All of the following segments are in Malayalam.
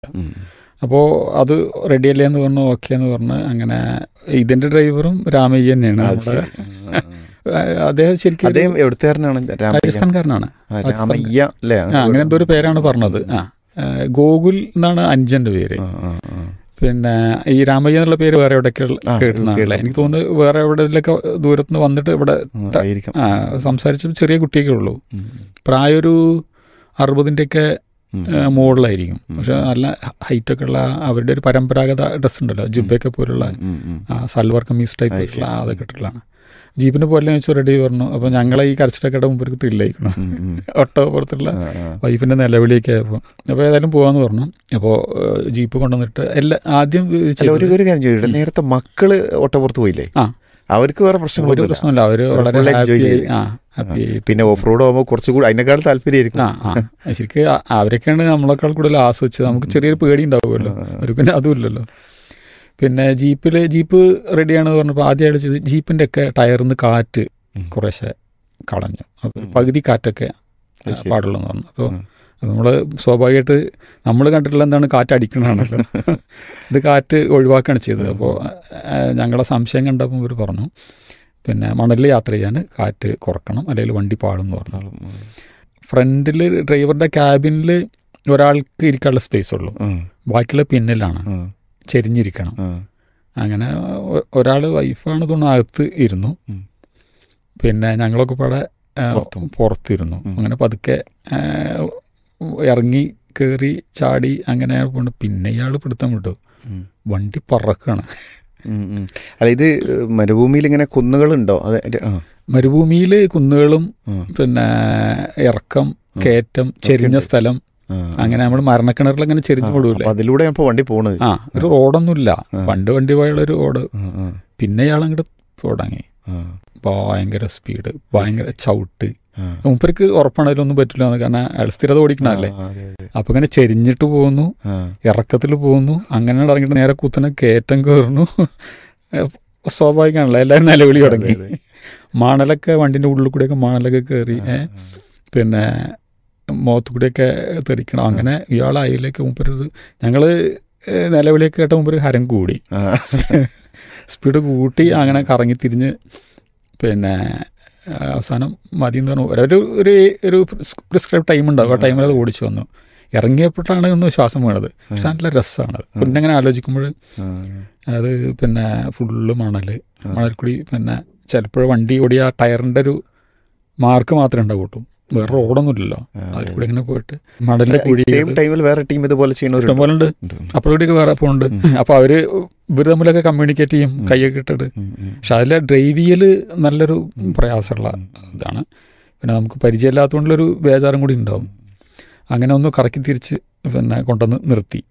ഉം. അപ്പോൾ അത് റെഡി അല്ലേ എന്ന് പറഞ്ഞു ഓക്കെ എന്ന് പറഞ്ഞ് അങ്ങനെ ഇതിന്റെ ഡ്രൈവറും രാമയ്യ തന്നെയാണ് അത് നമ്മുടെ ശരി. ആ, ആ. ആ, അദ്ദേഹം ശരിക്കും ഒരു അദ്ദേഹം എവിടുത്തുകാരനാണ് രാമയ്യ രാജസ്ഥാൻകാരനാണ് ആ, രാമയ്യ അല്ലേ ആ അങ്ങനെ എന്തോ ഒരു പേരാണ് പറഞ്ഞത് ആ ആ, ഗോകുൽ എന്നാണ് അഞ്ചന്റെ പേര് ആ, ആ, ആ. പിന്നെ ഈ രാമയ്യ എന്നുള്ള പേര് വേറെ എവിടെയൊക്കെ ആ, കേട്ടിട്ടുണ്ടല്ലേ കേട്ടു. എനിക്ക് തോന്നുന്നു വേറെ എവിടെയൊക്കെ ദൂരത്തുനിന്ന് വന്നിട്ട് ഇവിടെ ആ, ത- ആയിരിക്കാം ആ സംസാരിച്ച ചെറിയ കുട്ടിയൊക്കെ ഉള്ളൂ ഉം. പ്രായം ഒരു അറുപതിൻ്റെയൊക്കെ ഉം. മുകളിലായിരിക്കും ഉം. പക്ഷെ നല്ല ഹൈറ്റ് ഒക്കെ ഉള്ള അവരുടെ ഒരു പരമ്പരാഗത ഡ്രസ് ഉണ്ടല്ലോ ജുബയൊക്കെ പോലുള്ള ഉം, ഉം. ആ സൽവാർ കമ്മീസ് ടൈപ്പ് അത് ആയിട്ടുള്ള ശരി. ആ അതൊക്കെ ഇട്ടിട്ടുള്ളതാണ് ജീപ്പിന് പോലെ വെച്ച് റെഡി പറഞ്ഞു അപ്പോൾ ഞങ്ങളെ ഈ കരച്ചിട്ടൊക്കെ മുമ്പ് ത്രില്ലായിരിക്കണം ഉം, ഉം. ഒട്ടോ പുറത്തുള്ള ആ, ആ. വൈഫിന്റെ നിലവിളിയൊക്കെ ആയപ്പോൾ അപ്പോൾ ഏതായാലും പോവാന്ന് പറഞ്ഞു അപ്പോൾ ജീപ്പ് കൊണ്ടുവന്നിട്ട് എല്ലാ ആദ്യം അല്ല ചെയ്തത് ഒരു ഒരു കാര്യം ചോദിക്കട്ടെ നേരത്തെ മക്കള് ഒട്ടപ്പുറത്ത് പോയില്ലേ ആ. അവർക്ക് വേറെ ഒരു പ്രശ്നങ്ങളൊന്നും പ്രശ്നമില്ല അവര് അവര് വളരെ full enjoy happy ആയി ചെയ്തു. ആ ഹാപ്പി ആയി പിന്നെ ഓഫ് റോഡ് ആകുമ്പോൾ കുറച്ചുകൂടി അതിനേക്കാൾ താല്പര്യമായിരിക്കും ആ ആ ശരിക്കും ആ- അവരൊക്കെയാണ് നമ്മളെക്കാൾ കൂടുതൽ ആസ്വദിച്ചത് നമുക്ക് ചെറിയൊരു പേടി ഉണ്ടാവുമല്ലോ ഒരു പിന്നെ അതുമില്ലല്ലോ പിന്നെ ജീപ്പിൽ ജീപ്പ് റെഡിയാണെന്ന് പറഞ്ഞപ്പോൾ ആദ്യമായിട്ട് ചെയ്ത് ജീപ്പിൻ്റെ ഒക്കെ ടയറിൽ നിന്ന് കാറ്റ് ഉം. കുറേശ്ശെ കളഞ്ഞു അപ്പോൾ ഉം. പകുതി കാറ്റൊക്കെ അത് ശരി. പാടുള്ളൂ എന്ന് പറഞ്ഞു അപ്പോൾ ഉം. നമ്മൾ സ്വാഭാവികമായിട്ട് നമ്മൾ കണ്ടിട്ടുള്ള എന്താണ് കാറ്റ് അടിക്കണതാണല്ലോ ഇത് കാറ്റ് ഒഴിവാക്കുകയാണ് ചെയ്തത് അപ്പോൾ ഞങ്ങളെ സംശയം കണ്ടപ്പോൾ ഇവർ പറഞ്ഞു പിന്നെ മണലിൽ യാത്ര ചെയ്യാൻ കാറ്റ് കുറക്കണം അല്ലെങ്കിൽ വണ്ടി പാടും എന്ന് പറഞ്ഞു ഉം. ഫ്രണ്ടിൽ ഡ്രൈവറുടെ ക്യാബിനിൽ ഒരാൾക്ക് ഇരിക്കാനുള്ള സ്പേസ് ഉള്ളൂ ഉം. ബാക്കിയുള്ള പിന്നിലാണ് ഉം. ചെരിഞ്ഞിരിക്കണം ഉം. അങ്ങനെ ഒരാൾ വൈഫാണ് തോന്നുന്നു അകത്ത് ഇരുന്നു ഉം. പിന്നെ ഞങ്ങളൊക്കെ പാടെ ആ, പുറത്തും. പുറത്തിരുന്നു ഉം. അങ്ങനെ പതുക്കെ ആ, ഇറങ്ങി കയറി ചാടി അങ്ങനെ പോണ്ട് പിന്നെ ഇയാൾ പിടുത്തം വിട്ടു ഉം. വണ്ടി പറക്കാണ് ഉം, ഉം. അല്ല ഇത് മരുഭൂമിയിൽ ഇങ്ങനെ കുന്നുകളുണ്ടോ അതെ അതെ, ആ. മരുഭൂമിയിൽ കുന്നുകളും ഉം. പിന്നെ ഇറക്കം കയറ്റം ചെരിഞ്ഞ ഉണ്ട്. സ്ഥലം ആ. അങ്ങനെ നമ്മൾ മരണക്കിണറിൽ അങ്ങനെ ചെരിഞ്ഞു കൊടുല്ലേ അപ്പൊ അതിലൂടെ ഇപ്പൊ വണ്ടി പോണത് ആ ഒരു റോഡൊന്നുമില്ല ആ. പണ്ട് വണ്ടി പോയുള്ള ഒരു റോഡ് ആ, ആ, പിന്നെ ഇയാൾ അങ്ങോട്ട് തുടങ്ങി ആ, ഭയങ്കര സ്പീഡ് ഭയങ്കര ചവിട്ട് ആ. മൂപ്പർക്ക് ഉറപ്പാണ് അതിലൊന്നും പറ്റില്ല എന്ന് കാരണം അയാൾ സ്ഥിരത ഓടിക്കണല്ലേ ആ, അതെ, അതെ. അപ്പൊ ഇങ്ങനെ ചെരിഞ്ഞിട്ട് പോകുന്നു ആ. ഇറക്കത്തിൽ പോകുന്നു അങ്ങനെ ഇറങ്ങിയിട്ട് നേരെ കുത്തനെ കയറ്റം കയറുന്നു സ്വാഭാവികമാണല്ലോ എല്ലാവരും നിലവിളി തുടങ്ങി അതെ, അതെ. മണലൊക്കെ വണ്ടിന്റെ ഉള്ളിൽ കൂടെയൊക്കെ മണലൊക്കെ കയറി ആ, ഏ, പിന്നെ മുഖത്ത് കൂടെയൊക്കെ തെറിക്കണം അങ്ങനെ ഇയാൾ അതിലേക്ക് മുമ്പൊരു ഞങ്ങള് ഏ, നിലവിളിയൊക്കെ കേട്ട മുമ്പ് ഹരം കൂടി ആ. സ്പീഡ് കൂട്ടി അങ്ങനെ കറങ്ങി തിരിഞ്ഞ് പിന്നെ ആ, അവസാനം മതി എന്ന് പറഞ്ഞു ഒരു ഒരു ഒരു പ്രിസ്ക്രൈബ് ടൈം ഉണ്ടാവും ആ ടൈമിൽ അത് ഓടിച്ചു വന്നു ഇറങ്ങിയപ്പോഴാണ് ഒന്ന് ശ്വാസം വീണത് പക്ഷെ നല്ല രസമാണ് പിന്നെ അങ്ങനെ ആലോചിക്കുമ്പോൾ ആ. അത് പിന്നെ ഫുള്ള് മണല് ആ. മണൽക്കുടി പിന്നെ ചിലപ്പോൾ വണ്ടി ഓടിയ ആ ടയറിന്റെ ഒരു മാർക്ക് മാത്രമേ ഉണ്ടാവൂ വേറെ റോഡൊന്നുമില്ലല്ലോ ആ, അതിൽ കൂടെ ഇങ്ങനെ പോയിട്ട് മണലിന്റെ കുഴി സെയിം ടൈമിൽ വേറെ ടീം ഇതുപോലെ ചെയ്യണവരുണ്ട് ഇഷ്ടംപോലെ ഉണ്ട് അപ്പോഴേക്ക് വേറെ പോകുന്നുണ്ട് ഉം. അപ്പൊ അവര് ഇവര് തമ്മിലൊക്കെ കമ്മ്യൂണിക്കേറ്റ് ചെയ്യും ഉം. കൈയൊക്കെ ഇട്ടിട്ട് ഉം, ഉം. പക്ഷെ അതിലെ ഡ്രൈവ് ചെയ്യൽ നല്ലൊരു ഉം. പ്രയാസമുള്ള ഉം. ഇതാണ് പിന്നെ നമുക്ക് പരിചയമില്ലാത്തതുകൊണ്ടൊരു ബേജാറും കൂടി ഉണ്ടാവും അങ്ങനെ ഒന്ന് കറക്കി തിരിച്ച് പിന്നെ കൊണ്ടുവന്ന് നിർത്തി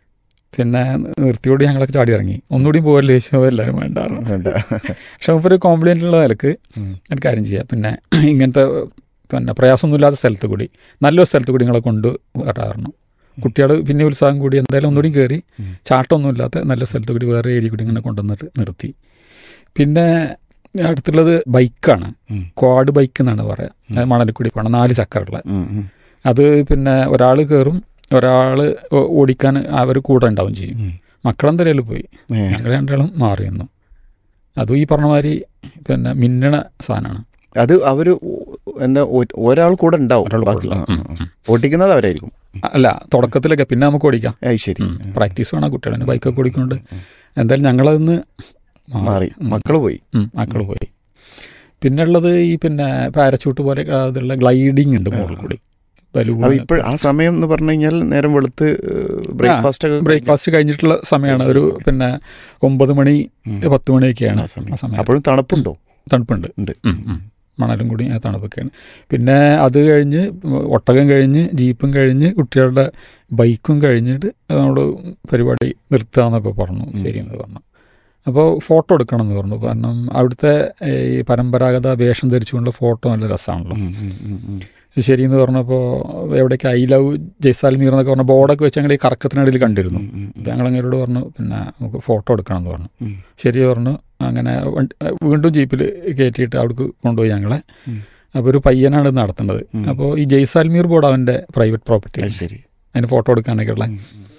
പിന്നെ നിർത്തിയോട് ഞങ്ങളൊക്കെ ചാടി ഇറങ്ങി ഒന്നുകൂടി പോകല്ലേ ചോദിച്ചോ എല്ലാവരും വേണ്ടായിരുന്നു വേണ്ട. പക്ഷെ മുമ്പ് ഒരു കോംപ്ലൈൻ്റ് ഉള്ള നിലക്ക് ഉം. ഒരു കാര്യം ചെയ്യാം പിന്നെ ഇങ്ങനത്തെ പിന്നെ പ്രയാസമൊന്നുമില്ലാത്ത സ്ഥലത്ത് കൂടി നല്ലൊരു സ്ഥലത്ത് കൂടി നിങ്ങളെ കൊണ്ട് വരാറുണ്ട് കുട്ടികൾ പിന്നെ ഉത്സാഹം കൂടി എന്തായാലും ഒന്നുകൂടി കയറി ഉം. ചാട്ടമൊന്നുമില്ലാത്ത നല്ല സ്ഥലത്ത് കൂടി വേറെ ഏരിയ കൂടി ഇങ്ങനെ കൊണ്ടുവന്നിട്ട് നിർത്തി പിന്നെ അടുത്തുള്ളത് ബൈക്കാണ് ഉം. ക്വാഡ് ബൈക്ക് എന്നാണ് പറയാം ഉം. അത് മണലിൽ കൂടി പോകണം നാല് ചക്കറുള്ള ഉം, ഉം. അത് പിന്നെ ഒരാൾ കയറും ഒരാൾ ഓടിക്കാൻ അവർ കൂടെ ഉണ്ടാവും ചെയ്യും ഉം. മക്കളെന്തായാലും പോയി ഏ. ഞങ്ങൾ രണ്ടാളും മാറി നിന്നു അതും ഈ പറഞ്ഞ മാതിരി പിന്നെ മിന്നണ സാധനമാണ് അത് അവര് ഒ- എന്താ ഒ- ഒരാൾ കൂടെ ഉണ്ടാവും ഒരാൾ കൂടെ ബാക്കി- ആ, ഉണ്ടാവും. ആ, ആ. ഓടിക്കുന്നത് അവരായിരിക്കും അല്ല തുടക്കത്തിലൊക്കെ പിന്നെ നമുക്ക് ഓടിക്കാം അത് ശരി പ്രാക്ടീസ് വേണം കുട്ടികളെ ബൈക്കൊക്കെ ഓടിക്കൊണ്ട് ഉം. എന്തായാലും ഞങ്ങളതിന്ന് മാറി ഉം. മക്കള് പോയി മക്കൾ പോയി പിന്നെ ഉള്ളത് ഈ പിന്നെ പാരച്ചൂട്ട് പോലെ അതുള്ള ഗ്ലൈഡിങ് ഉണ്ട് മുകളിൽ കൂടി ബലൂൺ അപ്പൊ ഇപ്പോൾ ആ സമയം എന്ന് പറഞ്ഞു കഴിഞ്ഞാൽ നേരം വെളുത്ത് ബ്രേക്ക്ഫാസ്റ്റ് ഒക്കെ ബ്രേക്ക്ഫാസ്റ്റ് കഴിഞ്ഞിട്ടുള്ള സമയമാണ് ഒരു പിന്നെ ഒമ്പത് മണി ഉം. പത്ത് മണിയൊക്കെയാണ് ആ സമയം. ആ സമയം അപ്പോഴും തണുപ്പുണ്ടോ തണുപ്പുണ്ട് ഉണ്ട് ഉം, ഉം. മണലും കൂടി ആ തണുപ്പൊക്കെയാണ് പിന്നെ അത് കഴിഞ്ഞ് ഒട്ടകം കഴിഞ്ഞ് ജീപ്പും കഴിഞ്ഞ് കുട്ടികളുടെ ബൈക്കും കഴിഞ്ഞിട്ട് നമ്മൾ പരിപാടി നിർത്താമെന്നൊക്കെ പറഞ്ഞു ഉം. ശരിയെന്ന് പറഞ്ഞു അപ്പോൾ ഫോട്ടോ എടുക്കണം എന്ന് പറഞ്ഞു കാരണം അവിടുത്തെ ഈ പരമ്പരാഗത വേഷം ധരിച്ചുകൊണ്ടുള്ള ഫോട്ടോ നല്ല രസമാണല്ലോ ഉം, ഉം, ഉം, ഉം. ശരിയെന്ന് പറഞ്ഞപ്പോൾ എവിടേക്ക് ഐ ലവ് ജയ്സാൽമീർ എന്നൊക്കെ പറഞ്ഞ ബോർഡൊക്കെ വെച്ച് ഞങ്ങൾ ഈ കറക്കത്തിനിടയിൽ കണ്ടിരുന്നു ഉം, ഉം, അപ്പോൾ ഞങ്ങൾ അങ്ങോട്ട് പറഞ്ഞു പിന്നെ നമുക്ക് ഫോട്ടോ എടുക്കണം എന്ന് പറഞ്ഞു ഉം. ശരി പറഞ്ഞു അങ്ങനെ വണ്ടി വീണ്ടും ജീപ്പിൽ കയറ്റിയിട്ട് അവിടേക്ക് കൊണ്ടുപോയി ഞങ്ങളെ ഉം. അപ്പോൾ ഒരു പയ്യനാണ് ഇത് നടത്തുന്നത് ഉം. അപ്പോൾ ഈ ജയ്സാൽമീർ ബോർഡ് അവൻ്റെ പ്രൈവറ്റ് പ്രോപ്പർട്ടി അത് ശരി അതിന് ഫോട്ടോ എടുക്കാനൊക്കെ ഉള്ള ഉം, ഉം.